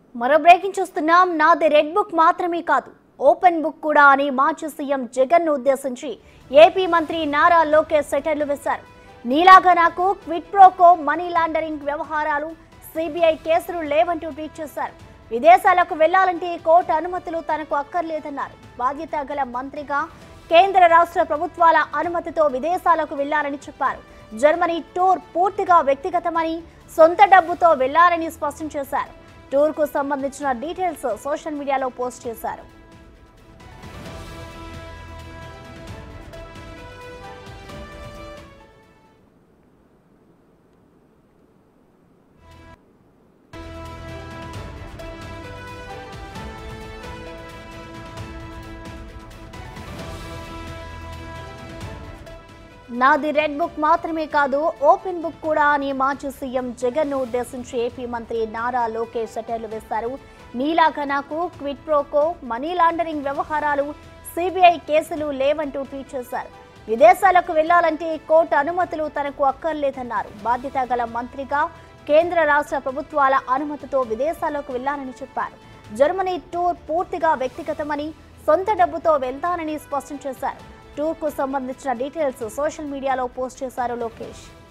మరో బ్రేకింగ్ చూస్తున్నాం నాది రెడ్ బుక్ మాత్రమే కాదు ఓపెన్ బుక్ కూడా అని మాజీ సీఎం జగన్ ను ఉద్దేశించి ఏపీ మంత్రి నారా లోకేష్ సెటర్లు వేశారు నీలాగా నాకు క్విట్ ప్రోకో మనీ లాండరింగ్ వ్యవహారాలు సిబిఐ కేసులు లేవంటూ ట్వీట్ చేశారు విదేశాలకు వెళ్లాలంటే కోర్టు అనుమతులు తనకు అక్కర్లేదన్నారు బాధ్యత గల మంత్రిగా కేంద్ర రాష్ట్ర ప్రభుత్వాల అనుమతితో విదేశాలకు వెళ్లాలని చెప్పారు జర్మనీ టూర్ పూర్తిగా వ్యక్తిగతమని సొంత డబ్బుతో వెళ్లాలని స్పష్టం చేశారు టూర్ కు సంబంధించిన డీటెయిల్స్ సోషల్ మీడియాలో పోస్ట్ చేశారు నాది రెడ్ బుక్ మాత్రమే కాదు ఓపెన్ బుక్ కూడా అని మాజీ సీఎం జగన్ ను ఉద్దేశించి ఏపీ మంత్రి నారా లోకేష్ సెటర్లు వేశారు నీలాగా నాకు క్విట్ ప్రోకో మనీ లాండరింగ్ వ్యవహారాలు సిబిఐ కేసులు లేవంటూ ట్వీట్ చేశారు విదేశాలకు వెళ్లాలంటే కోర్టు అనుమతులు తనకు అక్కర్లేదన్నారు బాధ్యత గల మంత్రిగా కేంద్ర రాష్ట్ర ప్రభుత్వాల అనుమతితో విదేశాలకు వెళ్లాలని చెప్పారు జర్మనీ టూర్ పూర్తిగా వ్యక్తిగతమని సొంత డబ్బుతో వెళ్తానని స్పష్టం చేశారు టూర్ కు సంబంధించిన డీటెయిల్స్ సోషల్ మీడియాలో పోస్ట్ చేశారు లోకేష్